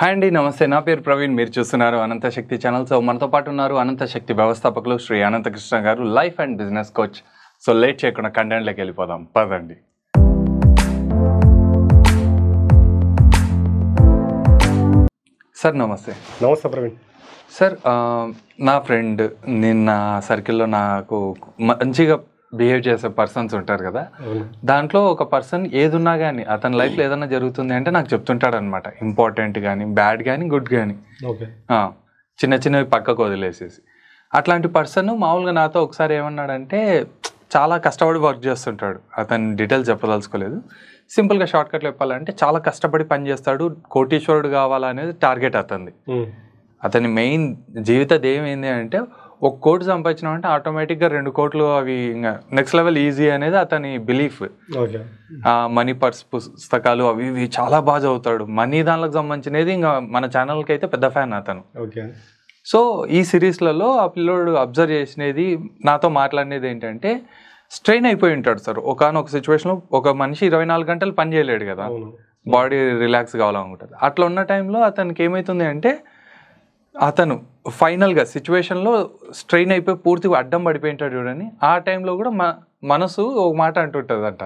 Hi అండి నమస్తే నా పేరు ప్రవీణ్ మీరు చూస్తున్నారు అనంత శక్తి ఛానల్ సో మనతో పాటు ఉన్నారు అనంత శక్తి వ్యవస్థాపకులు Shri Ananta Krishna garu life and business coach so late చేయకుండా కంటెంట్లోకి వెళ్ళిపోదాం పదండి సార్ నమస్తే నమస్తే ప్రవీణ్ సార్ ఆ, నా ఫ్రెండ్ నిన్న సర్కిల్లో నాకు మంచిగా బిహేవ్ చేసే పర్సన్స్ ఉంటారు కదా అవును దాంట్లో ఒక పర్సన్ ఏదున్నా కానీ అతని లైఫ్లో ఏదైనా జరుగుతుంది అంటే నాకు చెప్తుంటాడు అనమాట ఇంపార్టెంట్ కానీ బ్యాడ్ కానీ గుడ్ కానీ ఓకే చిన్న చిన్నవి పక్కకు వదిలేసేసి అట్లాంటి పర్సన్ మామూలుగా నాతో ఒకసారి ఏమన్నాడంటే చాలా కష్టపడి వర్క్ చేస్తుంటాడు అతని డీటెయిల్స్ చెప్పదలుచుకోలేదు సింపుల్గా షార్ట్కట్లో చెప్పాలంటే చాలా కష్టపడి పని చేస్తాడు కోటీశ్వరుడు కావాలనేది టార్గెట్ అతనిది ఉమ్. అతని మెయిన్ జీవిత ధ్యేయం ఏంటి అంటే ఒక కోటి సంపాదించడం అంటే ఆటోమేటిక్గా రెండు కోట్లు అవి ఇంకా నెక్స్ట్ లెవెల్ ఈజీ అనేది అతని బిలీఫ్ ఓకే మనీ పర్స్ పుస్తకాలు అవి ఇవి చాలా బాగా చదువుతాడు మనీ దానిలకు సంబంధించినది ఇంకా మన ఛానల్కి అయితే పెద్ద ఫ్యాన్ అతను ఓకే సో ఈ సిరీస్లలో ఆ పిల్లోడు అబ్జర్వ్ చేసినది నాతో మాట్లాడినది ఏంటంటే స్ట్రెయిన్ అయిపోయి ఉంటాడు సార్ ఒకనొక సిచ్యువేషన్లో ఒక మనిషి ఇరవై నాలుగు గంటలు పని చేయలేడు కదా అవును బాడీ రిలాక్స్ కావాలనుకుంటుంది అట్లా ఉన్న టైంలో అతనికి ఏమవుతుంది అంటే అతను ఫైనల్గా సిచ్యువేషన్లో స్ట్రెయిన్ అయిపోయి పూర్తిగా అడ్డం పడిపోయి ఉంటాడు చూడండి ఆ టైంలో కూడా మ మనసు ఒక మాట అంటుంటుంది అంట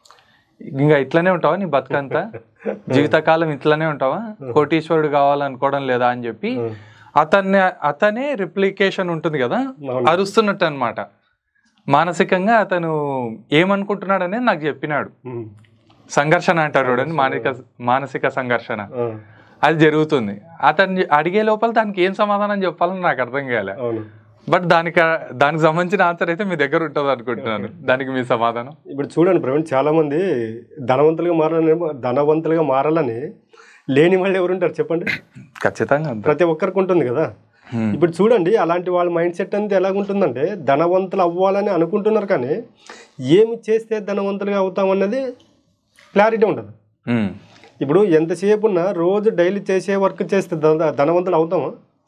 ఇంకా ఇట్లానే ఉంటావా నీ బతుకంతా జీవితకాలం ఇట్లానే ఉంటావా కోటీశ్వరుడు కావాలనుకోవడం లేదా అని చెప్పి ఉమ్. అతన్ని అతనే రిప్లికేషన్ ఉంటుంది కదా అవును. అరుస్తున్నట్టు అనమాట మానసికంగా అతను ఏమనుకుంటున్నాడు అనేది నాకు చెప్పినాడు ఉమ్. సంఘర్షణ అంటారు చూడండి మానసిక మానసిక సంఘర్షణ ఆ. అది జరుగుతుంది అతను అడిగే లోపల దానికి ఏం సమాధానం చెప్పాలని నాకు అర్థం కాలే అవును బట్ దానికి దానికి సంబంధించిన ఆన్సర్ అయితే మీ దగ్గర ఉంటుంది అనుకుంటున్నాను దానికి మీ సమాధానం ఇప్పుడు చూడండి ప్రవీణ్ చాలా మంది ధనవంతులుగా మారాలని ధనవంతులుగా మారాలని లేని వాళ్ళు ఎవరు ఉంటారు చెప్పండి ఖచ్చితంగా అంతే ప్రతి ఒక్కరికి ఉంటుంది కదా Hmm. ఇప్పుడు చూడండి అలాంటి వాళ్ళ మైండ్ సెట్ అంతా ఎలాగుంటుందంటే ధనవంతులు అవ్వాలని అనుకుంటున్నారు కానీ ఏమి చేస్తే ధనవంతులుగా అవుతామన్నది క్లారిటీ ఉండదు ఉమ్. ఇప్పుడు ఎంతసేపు ఉన్నా రోజు డైలీ చేసే వర్క్ చేస్తే ధన- ధనవంతులు అవుతామా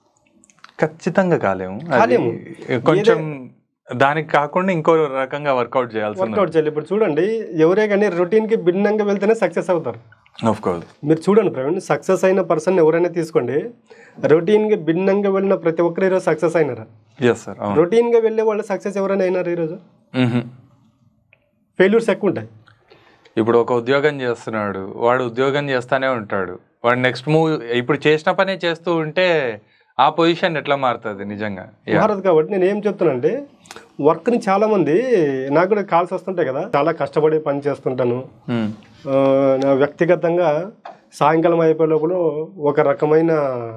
ఖచ్చితంగా కాలేము అది కాలేము. కొంచెం దానికి కాకుండా ఇంకో రకంగా వర్కౌట్ చేయాల్సి వర్కౌట్ చేయాలి ఇప్పుడు చూడండి ఎవరే కానీ రొటీన్కి భిన్నంగా వెళ్తేనే సక్సెస్ అవుతారు ఆఫ్ కోర్స్ మీరు చూడండి ప్రవీణ్ సక్సెస్ అయిన పర్సన్ ఎవరైనా తీసుకోండి రొటీన్కి భిన్నంగా వెళ్ళిన ప్రతి ఒక్కరు ఈరోజు సక్సెస్ అయినారా ఎస్ సార్ అవును రొటీన్గా వెళ్ళే వాళ్ళు సక్సెస్ ఎవరైనా అయినారు ఈరోజు మ్హూ. ఫెయిల్యూర్స్ ఎక్కువ ఉంటాయి ఇప్పుడు ఒక ఉద్యోగం చేస్తున్నాడు వాడు ఉద్యోగం చేస్తానే ఉంటాడు వాడు నెక్స్ట్ మూవ్ ఇప్పుడు చేసిన పనే చేస్తూ ఉంటే ఆ పొజిషన్ ఎట్లా మారుతుంది నిజంగా Yeah. మారదు కాబట్టి నేను ఏం చెప్తున్నానంటే వర్క్ని చాలా మంది నాకు కూడా కాల్స్ వస్తుంటాయి కదా చాలా కష్టపడి పని చేస్తుంటాను మ్. ఆ, నా వ్యక్తిగతంగా సాయంకాలం అయిపోయే లోపల ఒక రకమైన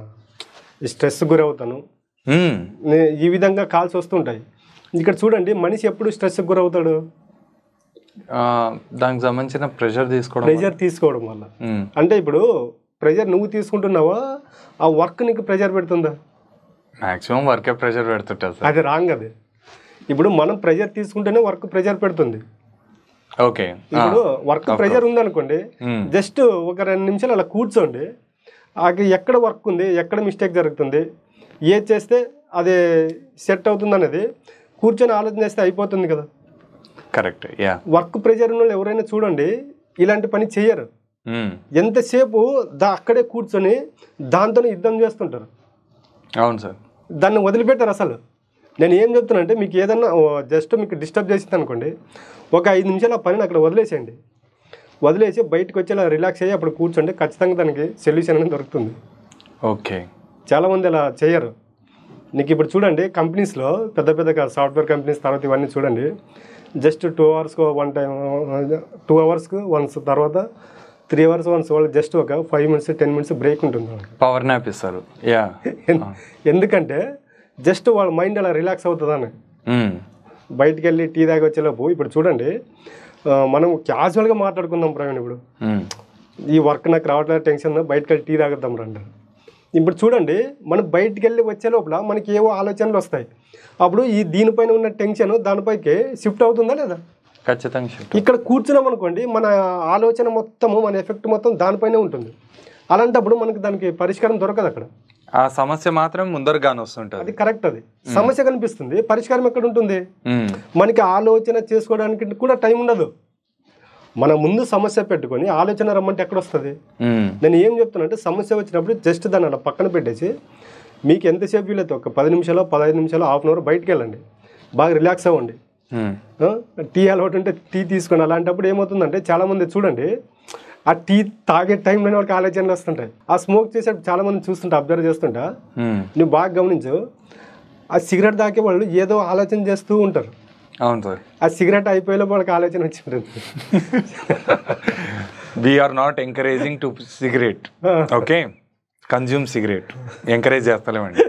స్ట్రెస్ గురవుతాను మ్. నే- ఈ విధంగా కాల్స్ వస్తుంటాయి ఇక్కడ చూడండి మనిషి ఎప్పుడు స్ట్రెస్కి గురవుతాడు ఆ, దానికి సంబంధించిన ప్రెషర్ తీసుకోవడం ప్రెజర్ తీసుకోవడం వల్ల మ్. అంటే ఇప్పుడు ప్రెజర్ నువ్వు తీసుకుంటున్నావా ఆ వర్క్ నీకు ప్రెజర్ పెడుతుందా మాక్సిమం వర్కే ప్రెషర్ పెడుతుంటారు సార్ అది రాంగ్ అది ఇప్పుడు మనం ప్రెజర్ తీసుకుంటేనే వర్క్ ప్రెజర్ పెడుతుంది ఓకే ఇప్పుడు వర్క్ ప్రెజర్ ఉందనుకోండి మ్. జస్ట్ ఒక రెండు నిమిషాలు అలా కూర్చోండి అది ఎక్కడ వర్క్ ఉంది ఎక్కడ మిస్టేక్ జరుగుతుంది ఏది చేస్తే అది సెట్ అవుతుంది అనేది కూర్చొని ఆలోచన చేస్తే అయిపోతుంది కదా కరెక్ట్ యా వర్క్ ప్రెజర్ ఉన్న వాళ్ళు ఎవరైనా చూడండి ఇలాంటి పని చేయరు ఎంతసేపు దా అక్కడే కూర్చొని దాంతోనే యుద్ధం చేస్తుంటారు అవును సార్ దాన్ని వదిలిపెట్టారు అసలు నేను ఏం చెప్తున్నా అంటే మీకు ఏదన్నా జస్ట్ మీకు డిస్టర్బ్ చేసింది అనుకోండి ఒక ఐదు నిమిషాలు ఆ పనిని అక్కడ వదిలేసేయండి వదిలేసి బయటకు వచ్చి అలా రిలాక్స్ అయ్యి అప్పుడు కూర్చోండి ఖచ్చితంగా దానికి సొల్యూషన్ అనేది దొరుకుతుంది ఓకే చాలామంది అలా చేయరు నీకు ఇప్పుడు చూడండి కంపెనీస్లో పెద్ద పెద్ద సాఫ్ట్వేర్ కంపెనీస్ తర్వాత ఇవన్నీ చూడండి జస్ట్ టూ అవర్స్కి వన్ టైం టూ అవర్స్కి వన్స్ తర్వాత త్రీ అవర్స్ వన్స్ వాళ్ళు జస్ట్ ఒక five minutes ten minutes break ఉంటుంది వాళ్ళకి. పవర్ నాప్ ఇస్తారు యా ఎన్- ఎందుకంటే జస్ట్ వాళ్ళ మైండ్ అలా రిలాక్స్ అవుతుందని బయటికి వెళ్ళి టీ దాకా వచ్చేలోపు ఇప్పుడు చూడండి ఆ, మనం క్యాజువల్గా మాట్లాడుకుందాం ప్రవీణ్ ఇప్పుడు ఈ వర్క్ నాకు రావట్లేదు టెన్షన్ ఉందా, బయటికి వెళ్ళి టీ తాగుతాం రండి ఇప్పుడు చూడండి మనం బయటికి వెళ్ళి వచ్చే లోపల మనకి ఏవో ఆలోచనలు వస్తాయి అప్పుడు ఈ దీనిపైన ఉన్న టెన్షన్ దానిపైకి షిఫ్ట్ అవుతుందా లేదా ఖచ్చితంగా shift. ఇక్కడ కూర్చున్నాం అనుకోండి మన ఆలోచన మొత్తము మన ఎఫెక్ట్ మొత్తం దానిపైనే ఉంటుంది అలాంటప్పుడు మనకి దానికి పరిష్కారం దొరకదు అక్కడ ఆ సమస్య మాత్రం ముందరగానే వస్తుంటుంది అది కరెక్ట్ అది సమస్య కనిపిస్తుంది పరిష్కారం ఎక్కడ ఉంటుంది మ్. మనకి ఆలోచన చేసుకోవడానికి కూడా టైం ఉండదు మన ముందు సమస్య పెట్టుకొని ఆలోచన రమ్మంటే ఎక్కడ వస్తుంది ఉమ్, నేను ఏం చెప్తున్నానంటే సమస్య వచ్చినప్పుడు జస్ట్ దాన్ని అలా పక్కన పెట్టేసి మీకు ఎంతసేపు వీలైతే ఒక పది నిమిషాలు పదహైదు నిమిషాలు హాఫ్ అన్ అవర్ బయటికి వెళ్ళండి బాగా రిలాక్స్ అవ్వండి ఉమ్, ఆ? టీ అలవాటు ఉంటే టీ తీసుకొని అలాంటప్పుడు ఏమవుతుందంటే చాలామంది చూడండి ఆ టీ తాగే టైంలోనే వాళ్ళకి ఆలోచనలు వస్తుంటాయి ఆ స్మోక్ చేసేటప్పుడు చాలామంది చూస్తుంటా అబ్జర్వ్ చేస్తుంటా ఉమ్. నువ్వు బాగా గమనించు ఆ సిగరెట్ తాకే వాళ్ళు ఏదో ఆలోచన చేస్తూ ఉంటారు అవును సార్ ఆ సిగరెట్ అయిపోయేలో వాళ్ళకి ఆలోచన వచ్చి ఉంటుంది we are not encouraging to cigarette okay consume cigarette encourage చేస్తలేమండి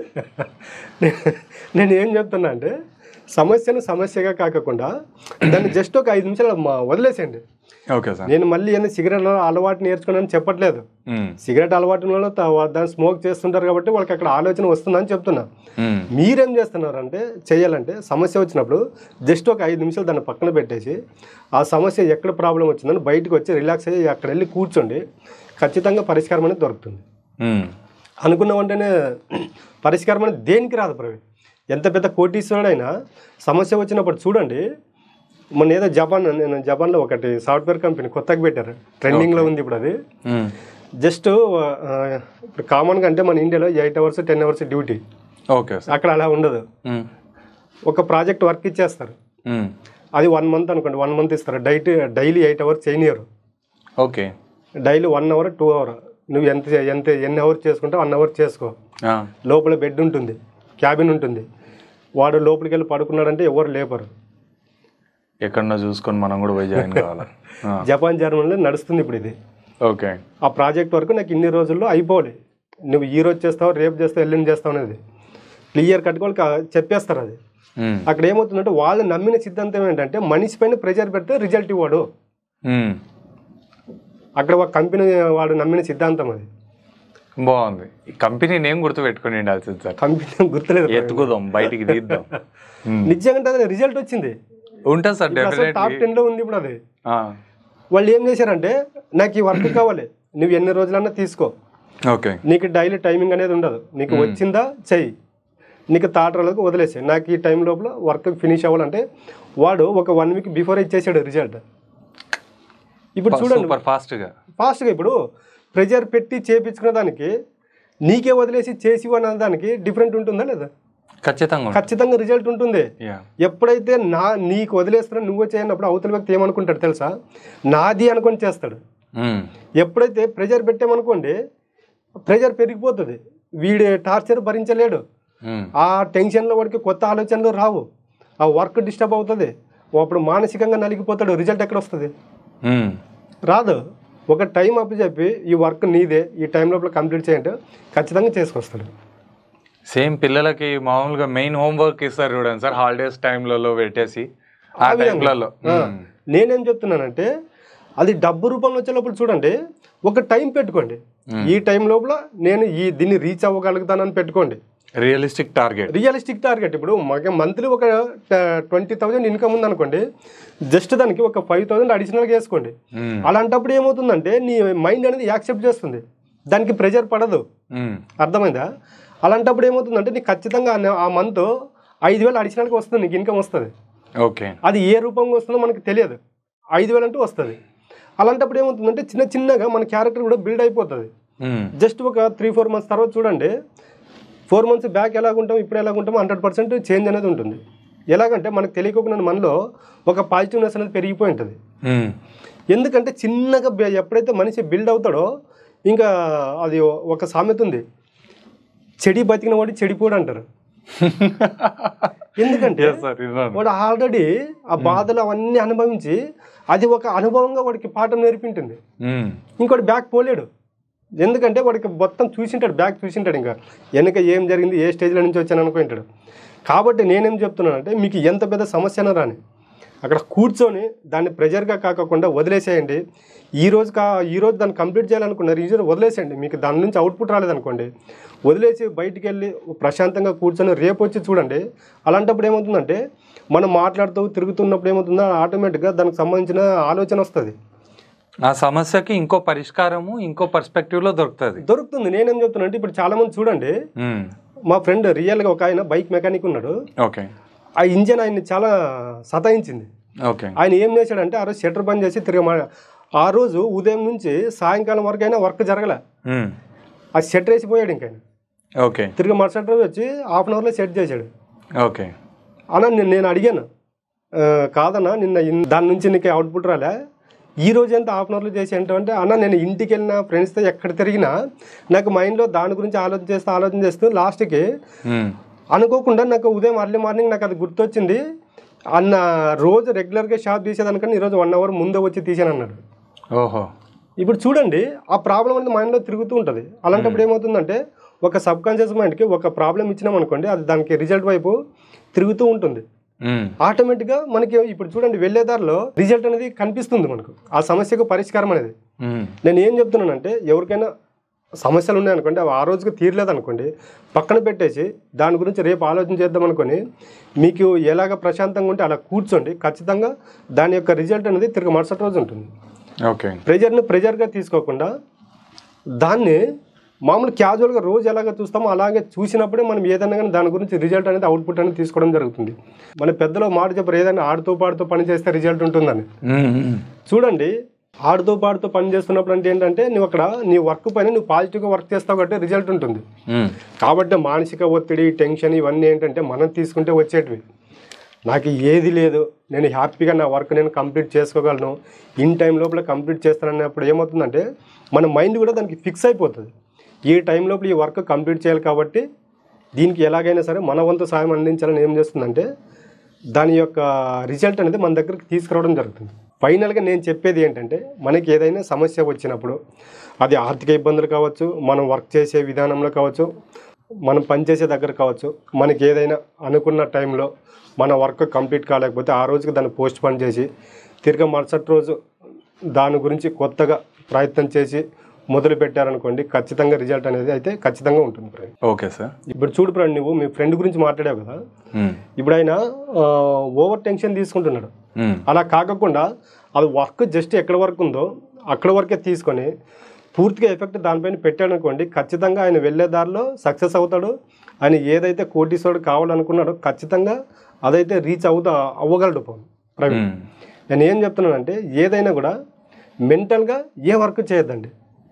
నేను ఏం చెప్తున్నా అంటే సమస్యను సమస్యగా కాకుండా దాన్ని జస్ట్ ఒక ఐదు నిమిషాలు మా- వదిలేసేయండి ఓకే సార్ నేను మళ్ళీ ఏదైనా సిగరెట్ అలవాటు నేర్చుకున్నాను చెప్పట్లేదు ఉమ్, సిగరెట్ అలవాటు ఉన్న వాళ్ళు తా- దాన్ని స్మోక్ చేస్తుంటారు కాబట్టి వాళ్ళకి అక్కడ ఆలోచన వస్తుందని చెప్తున్నా ఉమ్, మీరేం చేస్తున్నారంటే చేయాలంటే సమస్య వచ్చినప్పుడు జస్ట్ ఒక ఐదు నిమిషాలు దాన్ని పక్కన పెట్టేసి ఆ సమస్య ఎక్కడ ప్రాబ్లం వచ్చిందని బయటకు వచ్చి రిలాక్స్ అయ్యి అక్కడ వెళ్ళి కూర్చోండి ఖచ్చితంగా పరిష్కారం అనేది దొరుకుతుంది ఉమ్, అనుకున్న వెంటనే పరిష్కారం అనేది దేనికి రాదు ప్రవీణ్ ఎంత పెద్ద కోటీశ్వరుడైనా సమస్య వచ్చినప్పుడు చూడండి మొన్న ఏదో జపాన్ నేను జపాన్లో ఒకటి సాఫ్ట్వేర్ కంపెనీ కొత్తగా పెట్టారు ట్రెండింగ్లో ఉంది ఇప్పుడు అది ఉమ్, జస్ట్ ఇప్పుడు కామన్గా అంటే మన ఇండియాలో eight hours ten hours duty okay sir అక్కడ అలా ఉండదు ఉమ్, ఒక ప్రాజెక్ట్ వర్క్ ఇచ్చేస్తారు ఉమ్, అది వన్ మంత్ అనుకోండి వన్ మంత్ ఇస్తారు డైట్ డైలీ ఎయిట్ అవర్స్ చేయనియరు okay daily one hour two hour నువ్వు ఎంత ఎంత ఎన్ని అవర్స్ చేసుకుంటే వన్ అవర్ చేసుకో ఆ, లోపల బెడ్ ఉంటుంది క్యాబిన్ ఉంటుంది వాడు లోపలికి వెళ్ళి పడుకున్నాడంటే ఎవరు లేపరు ఎక్కడన్నా చూసుకొని మనం కూడా పోయి జాయిన్ కావాలి ఆ, జపాన్ జర్మనీలో నడుస్తుంది ఇప్పుడు ఇది ఓకే ఆ ప్రాజెక్ట్ వరకు నాకు ఇన్ని రోజుల్లో అయిపోవాలి నువ్వు ఈ రోజు చేస్తావు రేపు చేస్తావు ఎల్లుండి చేస్తావు అనేది క్లియర్ కట్ వాళ్ళకి ఆ- చెప్పేస్తారు అది ఉమ్, అక్కడ ఏమవుతుందంటే వాళ్ళు నమ్మిన సిద్ధాంతం ఏంటంటే మనిషి పైన ప్రెజర్ పెడితే రిజల్ట్ ఇవ్వడు ఉమ్, అక్కడ ఒక కంపెనీ వాడు నమ్మిన సిద్ధాంతం అది బాగుంది ఈ కంపెనీ నేమ్ గుర్తు పెట్టుకుని ఉండాల్సింది సార్ కంపెనీ గుర్తులేదు ఎత్తుకుదాం బయటికి తీద్దాం ఉమ్, నిజంగా అది రిజల్ట్ వచ్చింది ఉంటుంది సార్ అసలు టాప్ డెఫినెట్లీ టెన్ లో ఉంది ఇప్పుడు అది వాళ్ళు ఏం చేశారంటే నాకు ఈ వర్క్ కావాలి నువ్వు ఎన్ని రోజులన్నా తీసుకో ఓకే నీకు డైలీ టైమింగ్ అనేది ఉండదు నీకు వచ్చిందా చెయ్యి నీకు తాటరాలకు వదిలేసాయి నాకు ఈ టైం లోపల వర్క్ ఫినిష్ అవ్వాలంటే వాడు ఒక వన్ వీక్ బిఫోర్ ఇచ్చేసాడు రిజల్ట్ ఇప్పుడు చూడండి సూపర్ ఫాస్ట్గా ఫాస్ట్గా ఇప్పుడు ప్రెజర్ పెట్టి చేపించుకునే దానికి నీకే వదిలేసి చేసి అనే దానికి డిఫరెంట్ ఉంటుందా లేదా ఖచ్చితంగా ఉంటుంది. ఖచ్చితంగా రిజల్ట్ ఉంటుంది యా ఎప్పుడైతే నా నీకు వదిలేస్తున్నా నువ్వు చేయనప్పుడు అవతల వ్యక్తి ఏమనుకుంటాడు తెలుసా నాది అనుకొని చేస్తాడు ఉమ్, ఎప్పుడైతే ప్రెజర్ పెట్టామనుకోండి ప్రెజర్ పెరిగిపోతుంది వీడి టార్చర్ భరించలేడు ఉమ్, ఆ టెన్షన్లో వాడికి కొత్త ఆలోచనలు రావు ఆ వర్క్ డిస్టర్బ్ అవుతుంది అప్పుడు మానసికంగా నలిగిపోతాడు రిజల్ట్ ఎక్కడ వస్తుంది ఉమ్, రాదు ఒక టైం అప్పు చెప్పి ఈ వర్క్ నీదే ఈ టైం లోపల కంప్లీట్ చేయంటే ఖచ్చితంగా చేసుకొస్తాడు సేమ్ పిల్లలకి మామూలుగా మెయిన్ హోంవర్క్ ఇస్తారు చూడండి సార్ హాలిడేస్ టైంలలో పెట్టేసి ఆ టైంలలో నేనేం చెప్తున్నానంటే అది డబ్బు రూపంలో వచ్చేటప్పుడు చూడండి ఒక టైం పెట్టుకోండి ఈ టైం లోపల నేను ఈ దీన్ని రీచ్ అవ్వగలుగుతానని పెట్టుకోండి రియలిస్టిక్ టార్గెట్ రియలిస్టిక్ టార్గెట్ ఇప్పుడు మాకు మంత్లీ ఒక ట్వంటీ థౌజండ్ ఇన్కమ్ ఉందనుకోండి జస్ట్ దానికి ఒక ఫైవ్ థౌజండ్ అడిషనల్గా వేసుకోండి అలాంటప్పుడు ఏమవుతుందంటే నీ మైండ్ అనేది యాక్సెప్ట్ చేస్తుంది దానికి ప్రెషర్ పడదు అర్థమైందా అలాంటప్పుడు ఏమవుతుందంటే నీకు ఖచ్చితంగా ఆ నె- ఆ మంత్ ఐదు వేలు అడిషనల్గా వస్తుంది నీకు ఇన్కమ్ వస్తుంది ఓకే అది ఏ రూపంగా వస్తుందో మనకు తెలియదు ఐదు వేలు అంటూ వస్తుంది అలాంటప్పుడు ఏమవుతుందంటే చిన్న చిన్నగా మన క్యారెక్టర్ కూడా బిల్డ్ అయిపోతుంది జస్ట్ ఒక త్రీ ఫోర్ మంత్స్ తర్వాత చూడండి ఫోర్ మంత్స్ బ్యాక్ ఎలాగుంటాం ఇప్పుడు ఎలాగుంటాం హండ్రెడ్ పర్సెంట్ చేంజ్ అనేది ఉంటుంది ఎలాగంటే మనకు తెలియకుండా మనలో ఒక పాజిటివ్నెస్ అనేది పెరిగిపోయి ఉంటుంది ఎందుకంటే చిన్నగా బె- ఎప్పుడైతే మనిషి బిల్డ్ అవుతాడో ఇంకా అది ఒక సామెత ఉంది చెడి బతికిన వాడు చెడిపోడు అంటారు ఎందుకంటే సార్ వాడు ఆల్రెడీ ఆ బాధలు అవన్నీ అనుభవించి అది ఒక అనుభవంగా వాడికి పాఠం నేర్పింటుంది ఇంకోటి బ్యాక్ పోలేడు ఎందుకంటే వాడికి మొత్తం చూసింటాడు బ్యాక్ చూసింటాడు ఇంకా వెనక ఏం జరిగింది ఏ స్టేజ్లో నుంచి వచ్చాను అనుకుంటాడు కాబట్టి నేనేం చెప్తున్నానంటే మీకు ఎంత పెద్ద సమస్య అయినా రాని అక్కడ కూర్చొని దాన్ని ప్రెజర్గా కాకుండా వదిలేసేయండి ఈ రోజు కా ఈ రోజు దాన్ని కంప్లీట్ చేయాలనుకున్నారు ఈ రోజు వదిలేసేయండి మీకు దాని నుంచి అవుట్పుట్ రాలేదనుకోండి వదిలేసి బయటికి వెళ్ళి ప్రశాంతంగా కూర్చొని రేపు వచ్చి చూడండి అలాంటప్పుడు ఏమవుతుందంటే మనం మాట్లాడుతూ తిరుగుతున్నప్పుడు ఏమవుతుందో ఆటోమేటిక్గా దానికి సంబంధించిన ఆలోచన వస్తుంది ఆ సమస్యకి ఇంకో పరిష్కారము ఇంకో పర్స్పెక్టివ్ లో దొరుకుతుంది దొరుకుతుంది నేనేం చెప్తున్నా అంటే ఇప్పుడు చాలా మంది చూడండి మా ఫ్రెండ్ రియల్గా ఒక ఆయన బైక్ మెకానిక్ ఉన్నాడు ఓకే ఆ ఇంజన్ ఆయన్ని చాలా సతాయించింది ఓకే ఆయన ఏం చేశాడంటే ఆ రోజు షట్టర్ బంద్ చేసి తిరిగి మా- ఆ రోజు ఉదయం నుంచి సాయంకాలం వరకు అయినా వర్క్ జరగలే మ్మ్. ఆ షట్టర్ వేసిపోయాడు ఇంక ఆయన ఓకే తిరిగి మరుసటి రోజు వచ్చి హాఫ్ అన్ అవర్లో సెట్ చేశాడు ఓకే అన్న నేను నేను అడిగాను "ఆ, కాదన్నా నిన్న ఇన్- దాని నుంచి నీకు అవుట్పుట్ రాలే ఈ రోజు ఎంత హాఫ్ అన్ అవర్లో చేసి ఏంటంటే అన్న నేను ఇంటికి వెళ్ళిన ఫ్రెండ్స్తో ఎక్కడ తిరిగినా నాకు మైండ్లో దాని గురించి ఆలోచన చేస్తూ ఆలోచన చేస్తూ లాస్ట్కి మ్మ్. అనుకోకుండా నాకు ఉదయం అర్లీ మార్నింగ్ నాకు అది గుర్తొచ్చింది అన్న రోజు రెగ్యులర్గా షాప్ తీసేదానికన్నా ఈరోజు వన్ అవర్ ముందే వచ్చి తీసాను అన్నాడు ఓహో ఇప్పుడు చూడండి ఆ ప్రాబ్లం అనేది మైండ్లో తిరుగుతూ ఉంటుంది అలాంటప్పుడు ఏమవుతుందంటే ఒక సబ్ కాన్షియస్ మైండ్కి ఒక ప్రాబ్లం ఇచ్చినాం అనుకోండి అది దానికి రిజల్ట్ వైపు తిరుగుతూ ఉంటుంది మ్మ్. ఆటోమేటిక్గా మనకి ఇప్పుడు చూడండి వెళ్ళే దారిలో రిజల్ట్ అనేది కనిపిస్తుంది మనకు ఆ సమస్యకు పరిష్కారం అనేది మ్మ్. నేను ఏం చెప్తున్నానంటే ఎవరికైనా సమస్యలు ఉన్నాయనుకోండి అవి ఆ రోజుకి తీరలేదు అనుకోండి పక్కన పెట్టేసి దాని గురించి రేపు ఆలోచన చేద్దాం అనుకొని మీకు ఎలాగ ప్రశాంతంగా ఉంటే అలా కూర్చోండి ఖచ్చితంగా దాని యొక్క రిజల్ట్ అనేది తిరిగి మరుసటి రోజు ఉంటుంది ఓకే ప్రెజర్ని ప్రెజర్గా తీసుకోకుండా దాన్ని మామూలు క్యాజువల్గా రోజు ఎలాగ చూస్తామో అలాగే చూసినప్పుడే మనం ఏదైనా కానీ దాని గురించి రిజల్ట్ అనేది అవుట్పుట్ అనేది తీసుకోవడం జరుగుతుంది మన పెద్దలో మాట చెప్పారు ఏదైనా ఆడుతూ పాడుతూ పని చేస్తే రిజల్ట్ ఉంటుందని మ్మ్. మ్మ్. చూడండి ఆడుతూ పాడుతూ పని చేస్తున్నప్పుడు అంటే ఏంటంటే నువ్వు అక్కడ నీ వర్క్ పైన నువ్వు పాజిటివ్గా వర్క్ చేస్తావు కాబట్టి రిజల్ట్ ఉంటుంది మ్మ్. కాబట్టి మానసిక ఒత్తిడి టెన్షన్ ఇవన్నీ ఏంటంటే మనం తీసుకుంటే వచ్చేటివి నాకు ఏది లేదు నేను హ్యాపీగా నా వర్క్ నేను కంప్లీట్ చేసుకోగలను ఇన్ టైం లోపల కంప్లీట్ చేస్తానన్నప్పుడు ఏమవుతుందంటే మన మైండ్ కూడా దానికి ఫిక్స్ అయిపోతుంది ఈ టైం లోపల ఈ వర్క్ కంప్లీట్ చేయాలి కాబట్టి దీనికి ఎలాగైనా సరే మన వంతు సాయం అందించాలని ఏం చేస్తుందంటే దాని యొక్క రిజల్ట్ అనేది మన దగ్గరికి తీసుకురావడం జరుగుతుంది ఫైనల్గా నేను చెప్పేది ఏంటంటే మనకి ఏదైనా సమస్య వచ్చినప్పుడు అది ఆర్థిక ఇబ్బందులు కావచ్చు మనం వర్క్ చేసే విధానంలో కావచ్చు మనం పనిచేసే దగ్గర కావచ్చు మనకి ఏదైనా అనుకున్న టైంలో మన వర్క్ కంప్లీట్ కాలేకపోతే ఆ రోజుకి దాన్ని పోస్ట్ పోన్ చేసి తిరిగి మరుసటి రోజు దాని గురించి కొత్తగా ప్రయత్నం చేసి మొదలు పెట్టారనుకోండి ఖచ్చితంగా రిజల్ట్ అనేది అయితే ఖచ్చితంగా ఉంటుంది ఫ్రెండ్ ఓకే సార్ ఇప్పుడు చూడు ఫ్రెండ్ నువ్వు మీ ఫ్రెండ్ గురించి మాట్లాడావు కదా మ్మ్. ఇప్పుడు ఆయన ఓవర్ టెన్షన్ తీసుకుంటున్నాడు మ్మ్. అలా కాకుండా అది వర్క్ జస్ట్ ఎక్కడ వరకు ఉందో అక్కడ వరకే తీసుకొని పూర్తిగా ఎఫెక్ట్ దానిపైన పెట్టాడు అనుకోండి ఖచ్చితంగా ఆయన వెళ్ళే దారిలో సక్సెస్ అవుతాడు ఆయన ఏదైతే కోటీశ్వరుడు కావాలనుకున్నాడో ఖచ్చితంగా అదైతే రీచ్ అవుతా అవ్వగలడు పవన్ ప్రవీణ్ మ్మ్. నేను ఏం చెప్తున్నానంటే ఏదైనా కూడా మెంటల్గా ఏ వర్క్ చేయొద్దండి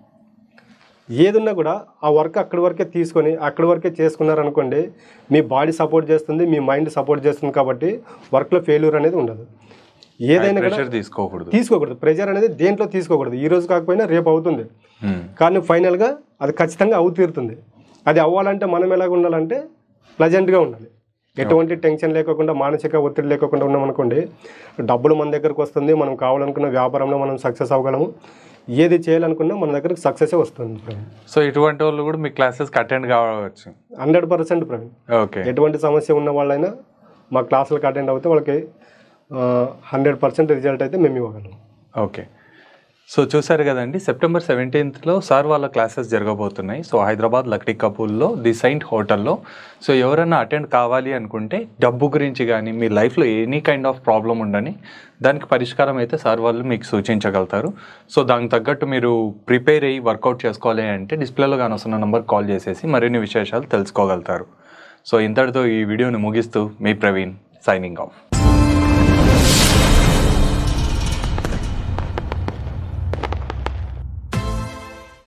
ఏదున్నా కూడా ఆ వర్క్ అక్కడి వరకే తీసుకొని అక్కడి వరకే చేసుకున్నారనుకోండి మీ బాడీ సపోర్ట్ చేస్తుంది మీ మైండ్ సపోర్ట్ చేస్తుంది కాబట్టి వర్క్లో ఫెయిల్యూర్ అనేది ఉండదు ఏదైనా కూడా ప్రెషర్ తీసుకోకూడదు తీసుకోకూడదు ప్రెజర్ అనేది దేంట్లో తీసుకోకూడదు ఈ రోజు కాకపోయినా రేపు అవుతుంది మ్మ్. కానీ ఫైనల్గా అది ఖచ్చితంగా అవు తీరుతుంది అది అవ్వాలంటే మనం ఎలాగ ఉండాలంటే ప్లజెంట్గా ఉండాలి ఎటువంటి టెన్షన్ లేకుండా మానసిక ఒత్తిడి లేకుండా ఉన్నాం అనుకోండి డబ్బులు మన దగ్గరకు వస్తుంది మనం కావాలనుకున్న వ్యాపారంలో మనం సక్సెస్ అవ్వగలము ఏది చేయాలనుకున్నా మన దగ్గరకు సక్సెస్ వస్తుంది ప్రవీణ్ సో ఇటువంటి వాళ్ళు కూడా మీ క్లాసెస్కి అటెండ్ కావచ్చు హండ్రెడ్ పర్సెంట్ ప్రవీణ్ ఓకే ఎటువంటి సమస్య ఉన్న వాళ్ళైనా మా క్లాసులకు అటెండ్ అవుతే వాళ్ళకి హండ్రెడ్ పర్సెంట్ రిజల్ట్ అయితే మేము ఇవ్వగలం ఓకే సో చూసారు కదండి సెప్టెంబర్ సెవెంటీన్త్లో సార్ వాళ్ళ క్లాసెస్ జరగబోతున్నాయి సో హైదరాబాద్ లక్డీ కపూల్లో ది సైంట్ హోటల్లో సో ఎవరైనా అటెండ్ కావాలి అనుకుంటే డబ్బు గురించి కానీ మీ లైఫ్లో ఎనీ కైండ్ ఆఫ్ ప్రాబ్లం ఉండని దానికి పరిష్కారం అయితే సార్ వాళ్ళు మీకు సూచించగలుగుతారు సో దానికి తగ్గట్టు మీరు ప్రిపేర్ అయ్యి వర్కౌట్ చేసుకోవాలి అంటే డిస్ప్లేలో కానీ వస్తున్న నెంబర్ కాల్ చేసేసి మరిన్ని విశేషాలు తెలుసుకోగలుగుతారు సో ఇంతటితో ఈ వీడియోని ముగిస్తూ మీ ప్రవీణ్ సైనింగ్ ఆఫ్